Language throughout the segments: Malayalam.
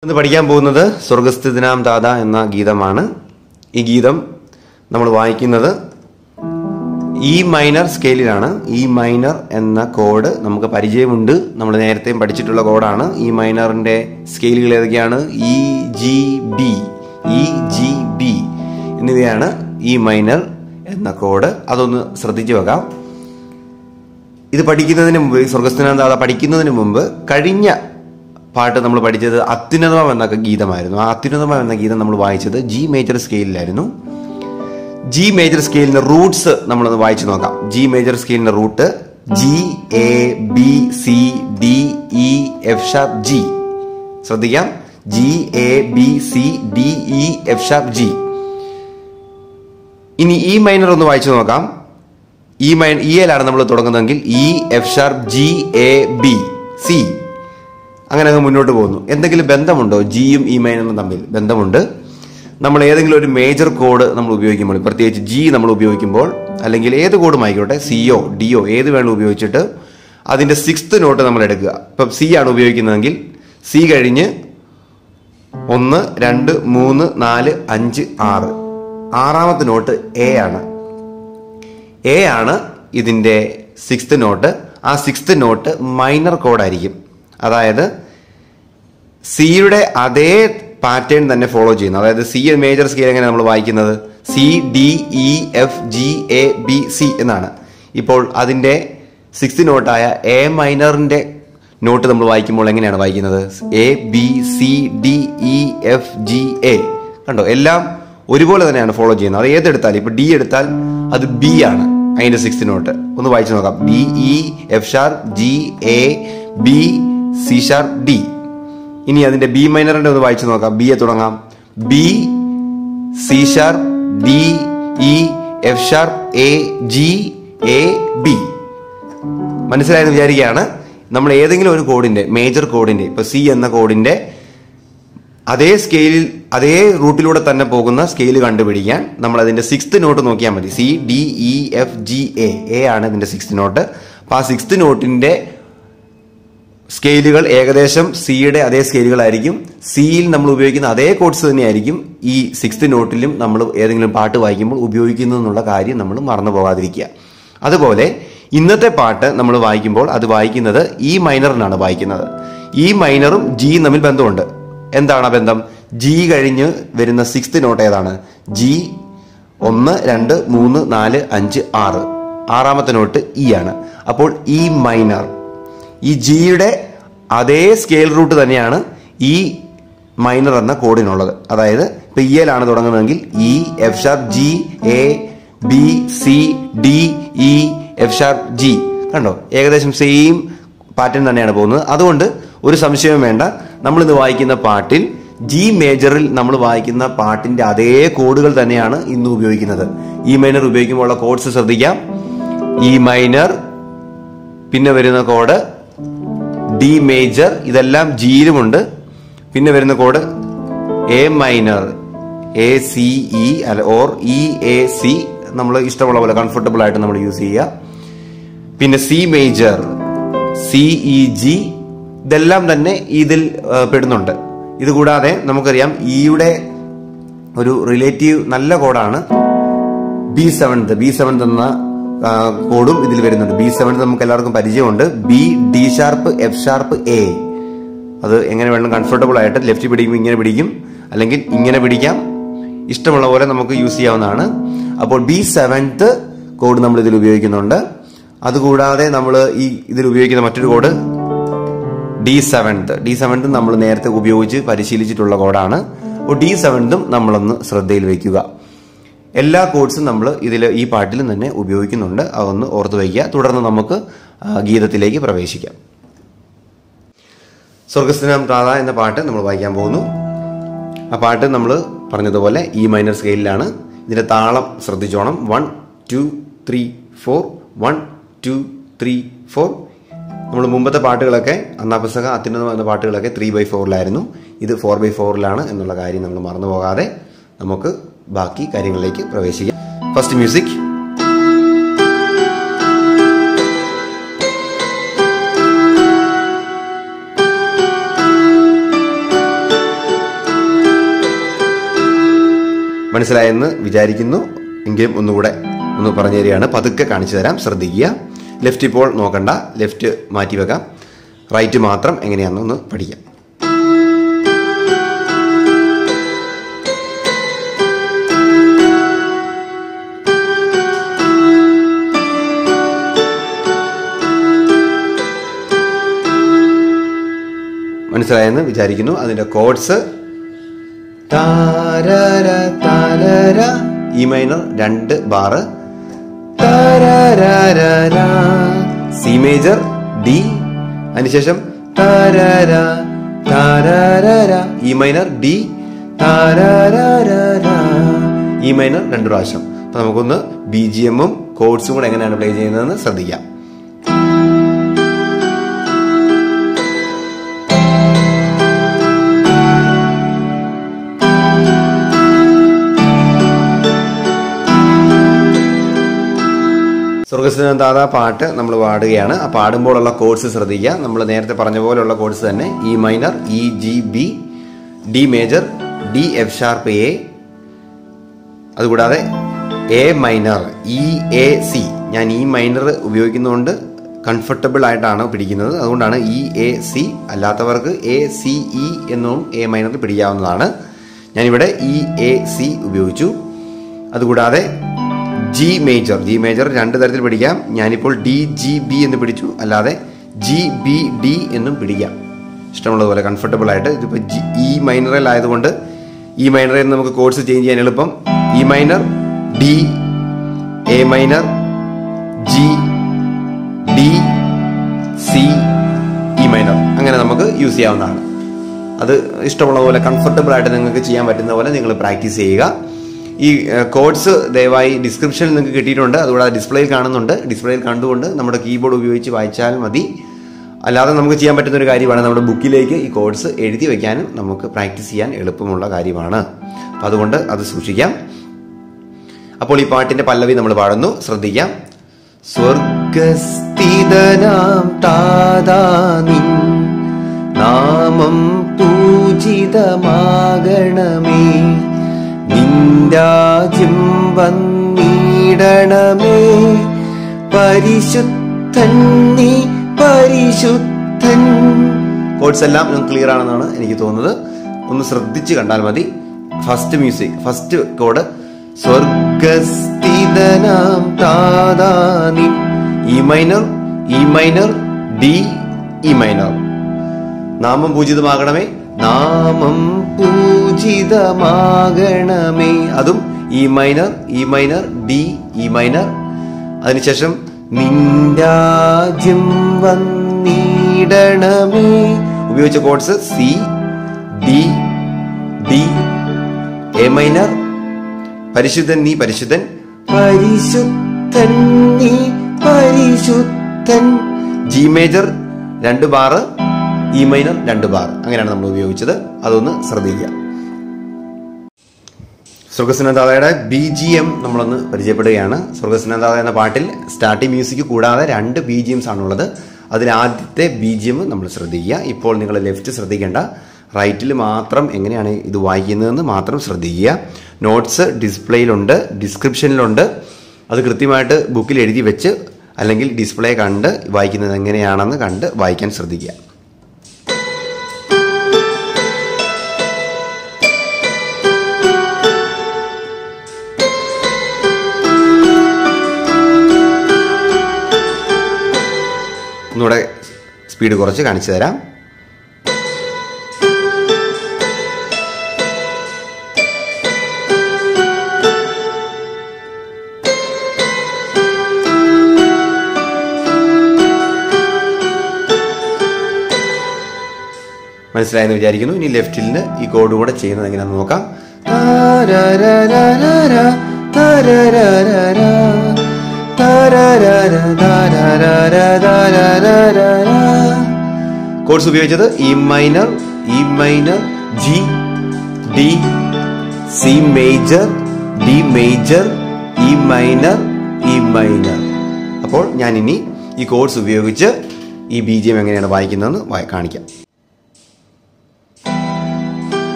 ഇന്ന് പഠിക്കാൻ പോകുന്നത് സ്വർഗസ്ഥിതനാം ദാദ എന്ന ഗീതമാണ് ഈ ഗീതം നമ്മൾ വായിക്കുന്നത് ഇ മൈനർ സ്കെയിലിലാണ് ഇ മൈനർ എന്ന കോഡ് നമുക്ക് പരിചയമുണ്ട് നമ്മൾ നേരത്തെയും പഠിച്ചിട്ടുള്ള കോഡാണ് ഇ മൈനറിന്റെ സ്കെയിലുകൾ ഏതൊക്കെയാണ് E G B E G B എന്നിവയാണ് ഇ മൈനർ എന്ന കോഡ് അതൊന്ന് ശ്രദ്ധിച്ചു വെക്കാം ഇത് പഠിക്കുന്നതിന് മുമ്പ് ഈ സ്വർഗസ്ഥനാന്താത പഠിക്കുന്നതിന് മുമ്പ് കഴിഞ്ഞ പാട്ട് നമ്മൾ പഠിച്ചത് അത്യുന്നതം എന്ന ഗീതമായിരുന്നു ആ അത്യുന്നതം എന്ന ഗീതം നമ്മൾ വായിച്ചത് ജി മേജർ സ്കെയിലിലായിരുന്നു ജി മേജർ സ്കെയിലിന്റെ റൂട്ട്സ് നമ്മളൊന്ന് വായിച്ചു നോക്കാം ജി മേജർ സ്കെയിലിന്റെ root G A B C D E F sharp G ശ്രദ്ധിക്കാം G A B C D E F sharp G ഇനി ഇ മൈനർ ഒന്ന് വായിച്ചു നോക്കാം ഇ മൈൻ ഇ എലാണ് നമ്മൾ തുടങ്ങുന്നതെങ്കിൽ E F sharp G A B C അങ്ങനെ അങ്ങ് മുന്നോട്ട് പോകുന്നു എന്തെങ്കിലും ബന്ധമുണ്ടോ ജിയും ഇ മൈനറും തമ്മിൽ ബന്ധമുണ്ട് നമ്മൾ ഏതെങ്കിലും ഒരു മേജർ കോഡ് നമ്മൾ ഉപയോഗിക്കുമ്പോൾ പ്രത്യേകിച്ച് ജി നമ്മൾ ഉപയോഗിക്കുമ്പോൾ അല്ലെങ്കിൽ ഏത് കോഡും ആയിക്കോട്ടെ സിഒ ഡിഒ ഏത് വേണം ഉപയോഗിച്ചിട്ട് അതിന്റെ സിക്സ്ത് നോട്ട് നമ്മൾ എടുക്കുക ഇപ്പം സി ആണ് ഉപയോഗിക്കുന്നതെങ്കിൽ സി കഴിഞ്ഞ് ഒന്ന് രണ്ട് മൂന്ന് നാല് അഞ്ച് ആറ് ആറാമത്തെ നോട്ട് എ ആണ് എ ആണ് ഇതിന്റെ സിക്സ്ത് നോട്ട് ആ സിക്സ്ത് നോട്ട് മൈനർ കോഡായിരിക്കും അതായത് സിയുടെ അതേ പാറ്റേൺ തന്നെ ഫോളോ ചെയ്യുന്നു അതായത് സി മേജർ സ്കെയിൽ എങ്ങനെ നമ്മൾ വായിക്കുന്നത് C D E F G A B C എന്നാണ് ഇപ്പോൾ അതിന്റെ സിക്സ്ത് നോട്ടായ എ മൈനറിന്റെ നോട്ട് നമ്മൾ വായിക്കുമ്പോൾ എങ്ങനെയാണ് വായിക്കുന്നത് A B C D E F G A കണ്ടോ എല്ലാം ഒരുപോലെ തന്നെയാണ് ഫോളോ ചെയ്യുന്നത് അത് ഏതെടുത്താൽ ഇപ്പൊ ഡി എടുത്താൽ അത് ബി ആണ് അതിന്റെ സിക്സ്ത് നോട്ട് ഒന്ന് വായിച്ചു നോക്കാം B E F sharp G A B C sharp D ഇനി അതിന്റെ ബി മൈനറിന്റെ ഒന്ന് വായിച്ചു നോക്കാം ബി എ തുടങ്ങാം B C sharp D E F sharp A G A B മനസ്സിലായെന്ന് വിചാരിക്കുകയാണ് നമ്മൾ ഏതെങ്കിലും ഒരു കോഡിന്റെ മേജർ കോഡിന്റെ ഇപ്പൊ സി എന്ന കോഡിന്റെ അതേ സ്കെയിലിൽ അതേ റൂട്ടിലൂടെ തന്നെ പോകുന്ന സ്കെയിൽ കണ്ടുപിടിക്കാൻ നമ്മൾ അതിന്റെ സിക്സ്ത് നോട്ട് നോക്കിയാൽ മതി C D E F G A A ആണ് ഇതിന്റെ സിക്സ്ത് നോട്ട് അപ്പൊ ആ സിക്സ്ത് നോട്ടിന്റെ സ്കെയിലുകൾ ഏകദേശം സിയുടെ അതേ സ്കെയിലുകളായിരിക്കും സിയിൽ നമ്മൾ ഉപയോഗിക്കുന്ന അതേ കോഡ്സ് തന്നെയായിരിക്കും ഈ സിക്സ്ത് നോട്ടിലും നമ്മൾ ഏതെങ്കിലും പാട്ട് വായിക്കുമ്പോൾ ഉപയോഗിക്കുന്നു എന്നുള്ള കാര്യം നമ്മൾ മറന്നു പോകാതിരിക്കുക അതുപോലെ ഇന്നത്തെ പാട്ട് നമ്മൾ വായിക്കുമ്പോൾ അത് വായിക്കുന്നത് ഈ മൈനറിനാണ് വായിക്കുന്നത് ഈ മൈനറും ജിയും തമ്മിൽ ബന്ധമുണ്ട് എന്താണ് ആ ബന്ധം ജി കഴിഞ്ഞ് വരുന്ന സിക്സ്ത് നോട്ട് ഏതാണ് ജി ഒന്ന് രണ്ട് മൂന്ന് നാല് അഞ്ച് ആറ് ആറാമത്തെ നോട്ട് ഇ ആണ് അപ്പോൾ ഇ മൈനർ ഈ ജിയുടെ അതേ സ്കെയിൽ റൂട്ട് തന്നെയാണ് ഈ മൈനർ എന്ന കോഡിനുള്ളത് അതായത് ഇപ്പൊ ഇ ആണ് തുടങ്ങുന്നതെങ്കിൽ E F sharp G A B C D E F sharp G കണ്ടോ ഏകദേശം സെയിം പാറ്റേൺ തന്നെയാണ് പോകുന്നത് അതുകൊണ്ട് ഒരു സംശയവും വേണ്ട നമ്മൾ ഇന്ന് വായിക്കുന്ന പാട്ടിൽ ജി മേജറിൽ നമ്മൾ വായിക്കുന്ന പാട്ടിന്റെ അതേ കോഡുകൾ തന്നെയാണ് ഇന്ന് ഉപയോഗിക്കുന്നത് ഇ മൈനർ ഉപയോഗിക്കുമ്പോൾ ഉള്ള കോഡ്സ് ശ്രദ്ധിക്കാം ഇ മൈനർ പിന്നെ വരുന്ന കോഡ് ഡി മേജർ ഇതെല്ലാം ജിയിലുമുണ്ട് പിന്നെ വരുന്ന കോഡ് A minor A C E അല്ല ഓർ ഇ എ സി നമ്മൾ ഇഷ്ടമുള്ള പോലെ കംഫർട്ടബിൾ ആയിട്ട് നമ്മൾ യൂസ് ചെയ്യുക പിന്നെ C major C E G ഇതെല്ലാം തന്നെ ഇതിൽ ആ, പെടുന്നുണ്ട് ഇത് കൂടാതെ നമുക്കറിയാം ഇയുടെ ഒരു റിലേറ്റീവ് നല്ല കോഡാണ് ബി സെവൻത് ബി സെവൻത് എന്ന ആ, കോഡും ഇതിൽ വരുന്നുണ്ട് ബി സെവൻത് നമുക്ക് എല്ലാവർക്കും പരിചയമുണ്ട് B D sharp F sharp A അത് എങ്ങനെ വേണം കംഫർട്ടബിൾ ആയിട്ട് ലെഫ്റ്റ് പിടിക്കുമ്പോൾ ഇങ്ങനെ പിടിക്കും അല്ലെങ്കിൽ ഇങ്ങനെ പിടിക്കാം ഇഷ്ടമുള്ള പോലെ നമുക്ക് യൂസ് ചെയ്യാവുന്നതാണ് അപ്പോൾ ബി സെവൻത്ത് കോഡ് നമ്മൾ ഇതിൽ ഉപയോഗിക്കുന്നുണ്ട് അതുകൂടാതെ നമ്മൾ ഈ ഇതിൽ ഉപയോഗിക്കുന്ന മറ്റൊരു കോഡ് ഡി സെവൻത്ത് ഡി സെവൻത്ത് നമ്മൾ നേരത്തെ ഉപയോഗിച്ച് പരിശീലിച്ചിട്ടുള്ള കോഡാണ് അപ്പോൾ ഡി സെവൻത്തും നമ്മളൊന്ന് ശ്രദ്ധയിൽ വയ്ക്കുക എല്ലാ കോഡ്സും നമ്മൾ ഇതിൽ ഈ പാട്ടിലും തന്നെ ഉപയോഗിക്കുന്നുണ്ട് അതൊന്ന് ഓർത്ത് വയ്ക്കുക തുടർന്ന് നമുക്ക് ആ, ഗീതത്തിലേക്ക് പ്രവേശിക്കാം സ്വർഗസ്ഥനാം താത എന്ന പാട്ട് നമ്മൾ വായിക്കാൻ പോകുന്നു ആ പാട്ട് നമ്മൾ പറഞ്ഞതുപോലെ ഈ മൈനർ സ്കെയിലാണ് ഇതിന്റെ താളം ശ്രദ്ധിച്ചോണം one two three four one two three four നമ്മൾ മുമ്പത്തെ പാട്ടുകളൊക്കെ അന്നാപുസ്തക അത്യുന്നതം എന്ന പാട്ടുകളൊക്കെ ത്രീ ബൈ ഫോറിലായിരുന്നു ഇത് ഫോർ ബൈ ഫോറിലാണ് എന്നുള്ള കാര്യം നമ്മൾ മറന്നു പോകാതെ നമുക്ക് ബാക്കി കാര്യങ്ങളിലേക്ക് പ്രവേശിക്കാം ഫസ്റ്റ് മ്യൂസിക് മനസ്സിലായെന്ന് വിചാരിക്കുന്നു എങ്കിലും ഒന്നുകൂടെ ഒന്ന് പറഞ്ഞു തരികയാണ് പതുക്കെ കാണിച്ചു തരാം ശ്രദ്ധിക്കുക ലെഫ്റ്റ് ഇപ്പോൾ നോക്കണ്ട ലെഫ്റ്റ് മാറ്റി വെക്കാം റൈറ്റ് മാത്രം എങ്ങനെയാണെന്ന് ഒന്ന് പഠിക്കാം മനസ്സിലായെന്ന് വിചാരിക്കുന്നു അതിന്റെ കോഡ്സ് താരര താരര ഇ മൈനർ രണ്ട് ബാറ് താരരരര. സി മേജർ ഡി അതിനുശേഷം താരര താരരര. ഇ മൈനർ ഡി താരരരര. ഇ മൈനർ രണ്ട് പ്രാവശ്യം അപ്പൊ നമുക്കൊന്ന് ബി ജി എമ്മും കോഡ്സും കൂടെ എങ്ങനെയാണ് പ്ലേ ചെയ്യുന്നതെന്ന് ശ്രദ്ധിക്കാം സ്വർഗസ്വനാഥ പാട്ട് നമ്മൾ പാടുകയാണ് ആ പാടുമ്പോഴുള്ള കോഴ്സ് ശ്രദ്ധിക്കുക നമ്മൾ നേരത്തെ പറഞ്ഞ പോലെയുള്ള കോഴ്സ് തന്നെ E minor E G B D major D F sharp A അതുകൂടാതെ A minor E A C ഞാൻ ഈ മൈനർ ഉപയോഗിക്കുന്നതുകൊണ്ട് കംഫർട്ടബിൾ ആയിട്ടാണ് പിടിക്കുന്നത് അതുകൊണ്ടാണ് ഇ എ സി അല്ലാത്തവർക്ക് എ സി ഇ എന്നും എ മൈനറിൽ പിടിക്കാവുന്നതാണ് ഞാനിവിടെ ഇ എ സി ഉപയോഗിച്ചു അതുകൂടാതെ ജി മേജർ ജി മേജർ രണ്ട് തരത്തിൽ പിടിക്കാം ഞാനിപ്പോൾ ഡി ജി ബി എന്ന് പിടിച്ചു അല്ലാതെ ജി ബി ഡി എന്നും പിടിക്കാം ഇഷ്ടമുള്ളതുപോലെ കംഫർട്ടബിൾ ആയിട്ട് ഇതിപ്പോൾ ജി ഇ മൈനറിൽ ആയതുകൊണ്ട് ഈ മൈനറിൽ നിന്ന് നമുക്ക് കോഴ്സ് ചേഞ്ച് ചെയ്യാൻ എളുപ്പം E minor D A minor G D C E minor അങ്ങനെ നമുക്ക് യൂസ് ചെയ്യാവുന്നതാണ് അത് ഇഷ്ടമുള്ള പോലെ കംഫർട്ടബിൾ ആയിട്ട് നിങ്ങൾക്ക് ചെയ്യാൻ പറ്റുന്ന പോലെ നിങ്ങൾ പ്രാക്ടീസ് ചെയ്യുക ഈ കോഡ്സ് ദയവായി ഡിസ്ക്രിപ്ഷനിൽ നിങ്ങൾക്ക് കിട്ടിയിട്ടുണ്ട് അതുകൂടാതെ ഡിസ്പ്ലേയിൽ കാണുന്നുണ്ട് ഡിസ്പ്ലേയിൽ കണ്ടുകൊണ്ട് നമ്മുടെ കീബോർഡ് ഉപയോഗിച്ച് വായിച്ചാൽ മതി അല്ലാതെ നമുക്ക് ചെയ്യാൻ പറ്റുന്ന ഒരു കാര്യമാണ് നമ്മുടെ ബുക്കിലേക്ക് ഈ കോഡ്സ് എഴുതി വെക്കാനും നമുക്ക് പ്രാക്ടീസ് ചെയ്യാൻ എളുപ്പമുള്ള കാര്യമാണ് അപ്പം അതുകൊണ്ട് അത് സൂക്ഷിക്കാം അപ്പോൾ ഈ പാട്ടിന്റെ പല്ലവി നമ്മൾ പാടുന്നു ശ്രദ്ധിക്കാം സ്വർഗസ്ഥിതനാം താതാ നിൻ നാമം പൂജിതമാകണമേ നിന്റാജ്യം വന്നിടണമേ പരിശുദ്ധൻ നീ പരിശുദ്ധൻ കോഡ്സ് എല്ലാം ക്ലിയർ ആണെന്നാണ് എനിക്ക് തോന്നുന്നത് ഒന്ന് ശ്രദ്ധിച്ച് കണ്ടാൽ മതി ഫസ്റ്റ് മ്യൂസിക് ഫസ്റ്റ് കോഡ് സ്വർഗസ്ഥിതനാം താതാനി E minor E minor D E minor നാമം പൂജിതമാകണമേ നാമം പൂജിതമാകണമേ അതും E minor E minor D E minor അതിനുശേഷം നിന്റാജ്യം വന്നിടണമേ ഉപയോഗിച്ച chords C D D A minor പരിശുദ്ധൻ നീ പരിശുദ്ധൻ പരിശുദ്ധൻ നീ പരിശുദ്ധൻ ജി മേജർ രണ്ട് ബാറ് ഇ മൈനർ രണ്ട് ബാർ അങ്ങനെയാണ് നമ്മൾ ഉപയോഗിച്ചത് അതൊന്ന് ശ്രദ്ധിക്കുക സ്വർഗസ്നദാതയുടെ ബി ജി എം നമ്മളൊന്ന് പരിചയപ്പെടുകയാണ് സ്വർഗസ്നദാത എന്ന പാട്ടിൽ സ്റ്റാർട്ടിംഗ് മ്യൂസിക് കൂടാതെ രണ്ട് ബി ജി എംസ് ആണുള്ളത് അതിൽ ആദ്യത്തെ ബി ജി എം നമ്മൾ ശ്രദ്ധിക്കുക ഇപ്പോൾ നിങ്ങൾ ലെഫ്റ്റ് ശ്രദ്ധിക്കേണ്ട റൈറ്റിൽ മാത്രം എങ്ങനെയാണ് ഇത് വായിക്കുന്നതെന്ന് മാത്രം ശ്രദ്ധിക്കുക നോട്ട്സ് ഡിസ്പ്ലേയിലുണ്ട് ഡിസ്ക്രിപ്ഷനിലുണ്ട് അത് കൃത്യമായിട്ട് ബുക്കിൽ എഴുതി വെച്ച് അല്ലെങ്കിൽ ഡിസ്പ്ലേ കണ്ട് വായിക്കുന്നത് എങ്ങനെയാണെന്ന് കണ്ട് വായിക്കാൻ ശ്രദ്ധിക്കുക ഒന്നുകൂടെ സ്പീഡ് കുറച്ച് കാണിച്ചു തരാം മനസ്സിലായെന്ന് വിചാരിക്കുന്നു ഇനി ലെഫ്റ്റിൽ നിന്ന് ഈ കോഡ് കൂടെ ചെയ്യുന്നത് എങ്ങനെയാണെന്ന് നോക്കാം താരരരരര, താരരരര, താരരര, താരരര, താരരരര. കോഡ്സ് ഉപയോഗിച്ചത് E minor E minor G D C major D major E minor E minor അപ്പോൾ ഞാൻ ഇനി ഈ കോഡ്സ് ഉപയോഗിച്ച് ഈ ബി ജി എം എങ്ങനെയാണ് വായിക്കുന്നതെന്ന് വായി- കാണിക്കാം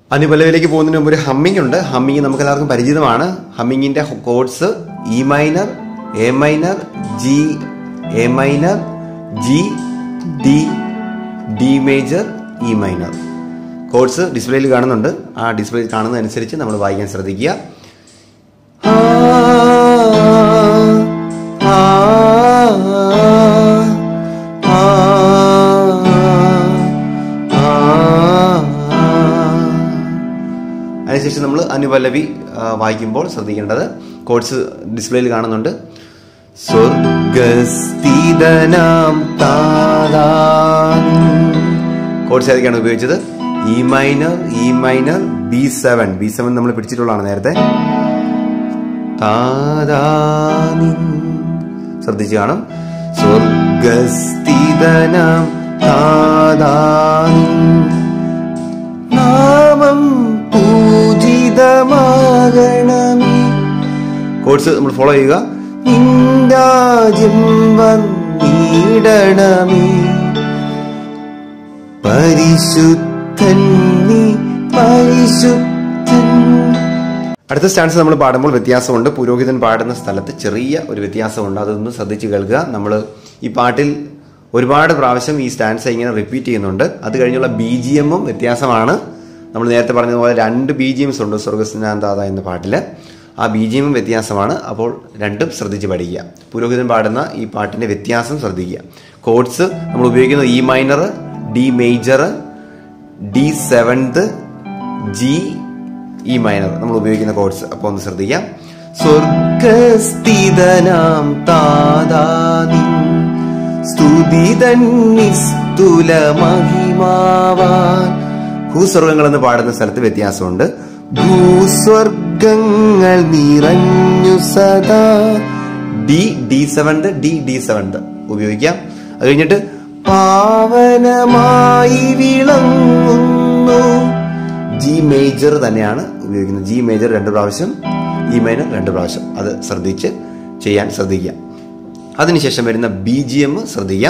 അനുപല്ലവിലേക്ക് പോകുന്നതിന് മുമ്പ് ഒരു ഹമ്മിങ് ഉണ്ട് ഹമ്മിങ് നമുക്ക് എല്ലാവർക്കും പരിചിതമാണ് ഹമ്മിങ്ങിന്റെ codes E minor A minor G A minor G D D major E minor codes ഡിസ്പ്ലേയിൽ കാണുന്നുണ്ട് ആ ഡിസ്പ്ലേയിൽ കാണുന്നതനുസരിച്ച് നമ്മൾ വായിക്കാൻ ശ്രദ്ധിക്കുക ആ, ആ, ആ, ആ, ആ. അതിനുശേഷം നമ്മൾ അനുപല്ലവി ആ, വായിക്കുമ്പോൾ ശ്രദ്ധിക്കേണ്ടത് കോഡ്സ് ഡിസ്പ്ലേയിൽ കാണുന്നുണ്ട് സ്വർഗസ്ഥിതനാം താതാൻ കോഡ്സ് ഏതൊക്കെയാണ് ഉപയോഗിച്ചത് E minor E minor B seven B seven നമ്മൾ പിടിച്ചിട്ടുള്ളതാണ് നേരത്തെ താതാനിൻ ശ്രദ്ധിച്ചു കാണും സ്വർഗസ്ഥിതനാം താതാനിൻ നാമം പൂജിതമാകണമേ കോഴ്സ് നമ്മൾ ഫോളോ ചെയ്യുക നിന്ദാജ്യം വന്നിടണമേ പരിശുദ്ധൻ നീ പരിശുദ്ധൻ അടുത്ത സ്റ്റാൻസ് നമ്മൾ പാടുമ്പോൾ വ്യത്യാസമുണ്ട് പുരോഹിതൻ പാടുന്ന സ്ഥലത്ത് ചെറിയ ഒരു വ്യത്യാസമുണ്ട് അതൊന്ന് ശ്രദ്ധിച്ച് കേൾക്കുക നമ്മൾ ഈ പാട്ടിൽ ഒരുപാട് പ്രാവശ്യം ഈ സ്റ്റാൻസ് ഇങ്ങനെ റിപ്പീറ്റ് ചെയ്യുന്നുണ്ട് അത് കഴിഞ്ഞുള്ള ബി ജി എമ്മും വ്യത്യാസമാണ് നമ്മൾ നേരത്തെ പറഞ്ഞതുപോലെ രണ്ട് ബി ജി എംസ് ഉണ്ട് സ്വർഗസ്നാന്താത എന്ന പാട്ടിൽ ആ ബി ജി എമ്മും വ്യത്യാസമാണ് അപ്പോൾ രണ്ടും ശ്രദ്ധിച്ച് പഠിക്കുക പുരോഹിതൻ പാടുന്ന ഈ പാട്ടിന്റെ വ്യത്യാസം ശ്രദ്ധിക്കുക കോഡ്സ് നമ്മൾ ഉപയോഗിക്കുന്നത് E minor D major D seventh G E minor നമ്മൾ ഉപയോഗിക്കുന്ന കോഡ്സ് അപ്പോൾ ഒന്ന് ശ്രദ്ധിക്കാം സ്വർഗസ്ഥിതനാം താതാനിൻ സ്തുതിതൻ നിസ്തുല മഹിമാവാൻ ഭൂസ്വർഗങ്ങൾ എന്ന് പാടുന്ന സ്ഥലത്ത് വ്യത്യാസമുണ്ട് ഭൂസ്വർഗങ്ങൾ നിറഞ്ഞു സദാ D D seventh D D seventh ഉപയോഗിക്കാം അത് കഴിഞ്ഞിട്ട് പാവനമായി വിളങ്ങുന്നു ജി മേജർ തന്നെയാണ് ഉപയോഗിക്കുന്നത് ജി മേജർ രണ്ട് പ്രാവശ്യം ഇ മൈനർ രണ്ട് പ്രാവശ്യം അത് ശ്രദ്ധിച്ച് ചെയ്യാൻ ശ്രദ്ധിക്കുക അതിനുശേഷം വരുന്ന ബി ജി എം ശ്രദ്ധിക്കാം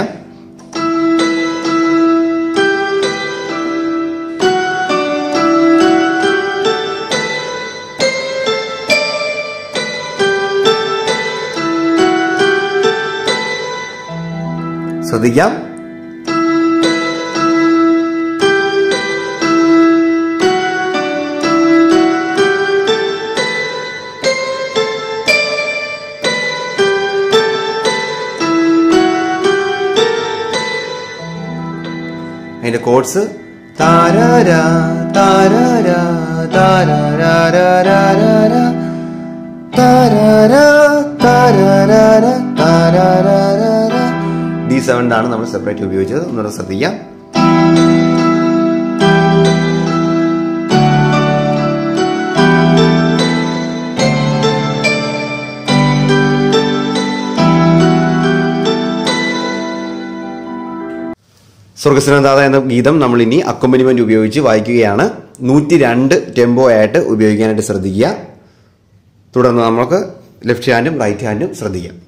ശ്രദ്ധിക്കാം അതിന്റെ കോഡ്സ് താരാര താരാര താരാരാരാരാരാര താരാര താരാരാര താരാരാരാര ഡി സെവനിലാണ് നമ്മൾ സെപ്പറേറ്റ് ഉപയോഗിച്ചത് ഒന്നുകൂടെ ശ്രദ്ധിക്കാം സ്വർഗസ്വനദാത എന്ന ഗീതം നമ്മൾ ഇനി അക്കോമ്പനിമെന്റ് ഉപയോഗിച്ച് വായിക്കുകയാണ് നൂറ്റി രണ്ട് ടെമ്പോ ആയിട്ട് ഉപയോഗിക്കാനായിട്ട് ശ്രദ്ധിക്കുക തുടർന്ന് നമുക്ക് ലെഫ്റ്റ് ഹാൻഡും റൈറ്റ് ഹാൻഡും ശ്രദ്ധിക്കാം